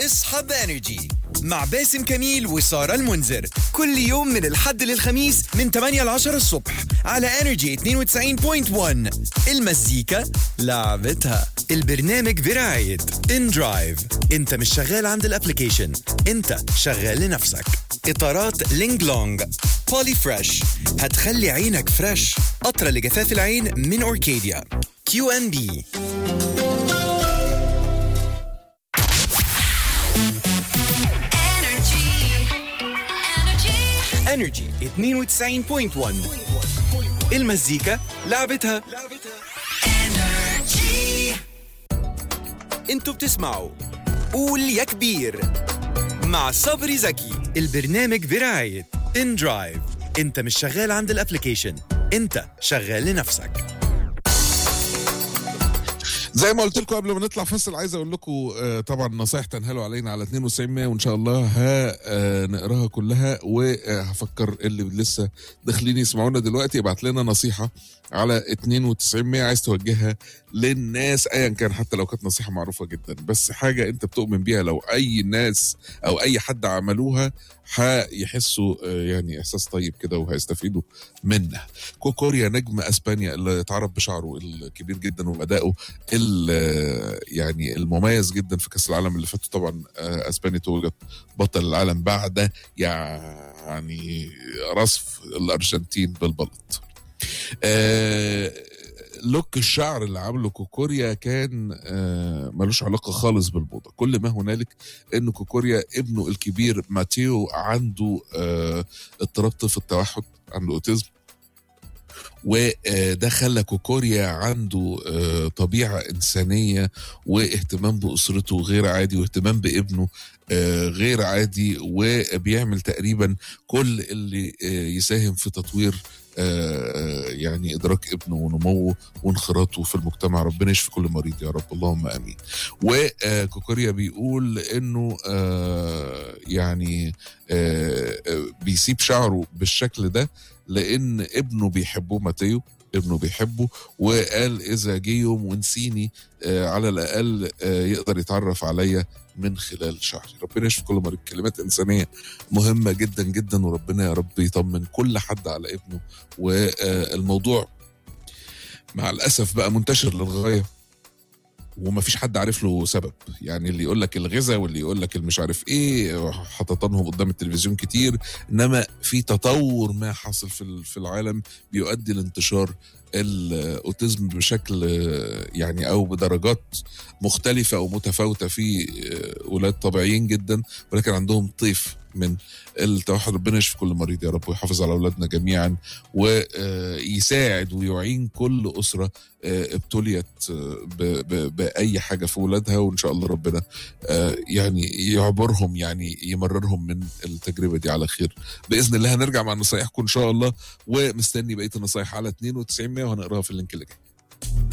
اصحى بانرجي مع باسم كميل وسارة المنذر كل يوم من الحد للخميس من 8 ل 10 الصبح على انرجي 92.1 المزيكا لعبتها البرنامج برعاية ان درايف انت مش شغال عند الابليكيشن انت شغال لنفسك اطارات لينج لونج بولي فريش هتخلي عينك فريش قطرة لجفاف العين من اوركيديا كيو ان بي انرجي 92.1 المزيكا لعبتها انتوا بتسمعوا قول يا كبير مع صبري زكي البرنامج برعاية ان درايف انت مش شغال عند الابليكيشن انت شغال لنفسك زي ما قلت لكم قبل ما نطلع فاصل عايز اقول لكم آه، طبعا نصايح تنهلوا علينا على 92 100 وان شاء الله هنقراها كلها وهفكر اللي لسه داخلين يسمعونا دلوقتي يبعت لنا نصيحه على 92 100 عايز توجهها للناس ايا كان حتى لو كانت نصيحه معروفه جدا بس حاجه انت بتؤمن بيها لو اي ناس او اي حد عملوها هيحسوا آه، يعني احساس طيب كده وهيستفيدوا منها كوكوريا نجم اسبانيا اللي اتعرف بشعره الكبير جدا وادائه ال- يعني المميز جدا في كاس العالم اللي فات طبعا آه، اسبانيا توجت بطل العالم بعد يعني رصف الارجنتين بالبلط آه، لوك الشعر اللي عامله كوكوريا كان آه، ملوش علاقه خالص بالموضه كل ما هنالك ان كوكوريا ابنه الكبير ماتيو عنده آه، اضطراب طيف التوحد عنده اوتيزم وده خلى كوكوريا عنده آه، طبيعة إنسانية واهتمام بأسرته غير عادي واهتمام بابنه آه، غير عادي وبيعمل تقريبا كل اللي آه، يساهم في تطوير آه، يعني إدراك ابنه ونموه وانخراطه في المجتمع ربنا يشفي كل مريض يا رب اللهم آمين وكوكوريا بيقول إنه آه، يعني آه، آه، بيسيب شعره بالشكل ده لان ابنه بيحبه ماتيو ابنه بيحبه وقال اذا جه يوم ونسيني آه على الاقل آه يقدر يتعرف عليا من خلال شعري ربنا يشفي كل مريض كلمات انسانيه مهمه جدا جدا وربنا يا رب يطمن كل حد على ابنه والموضوع مع الاسف بقى منتشر للغايه ومفيش حد عارف له سبب يعني اللي يقول لك الغذاء واللي يقول لك المش عارف ايه حططانهم قدام التلفزيون كتير انما في تطور ما حاصل في ال- في العالم بيؤدي لانتشار الاوتيزم بشكل آه، يعني او بدرجات مختلفه او متفاوته في آه، اولاد طبيعيين جدا ولكن عندهم طيف من التوحد ربنا يشفي كل مريض يا رب ويحافظ على اولادنا جميعا ويساعد ويعين كل اسره آه، ابتليت آه، ب- ب- باي حاجه في اولادها وان شاء الله ربنا آه، يعني يعبرهم يعني يمررهم من التجربه دي على خير باذن الله هنرجع مع نصايحكم ان شاء الله ومستني بقيه النصايح على 92 100 وهنقراها في اللينك اللي جاي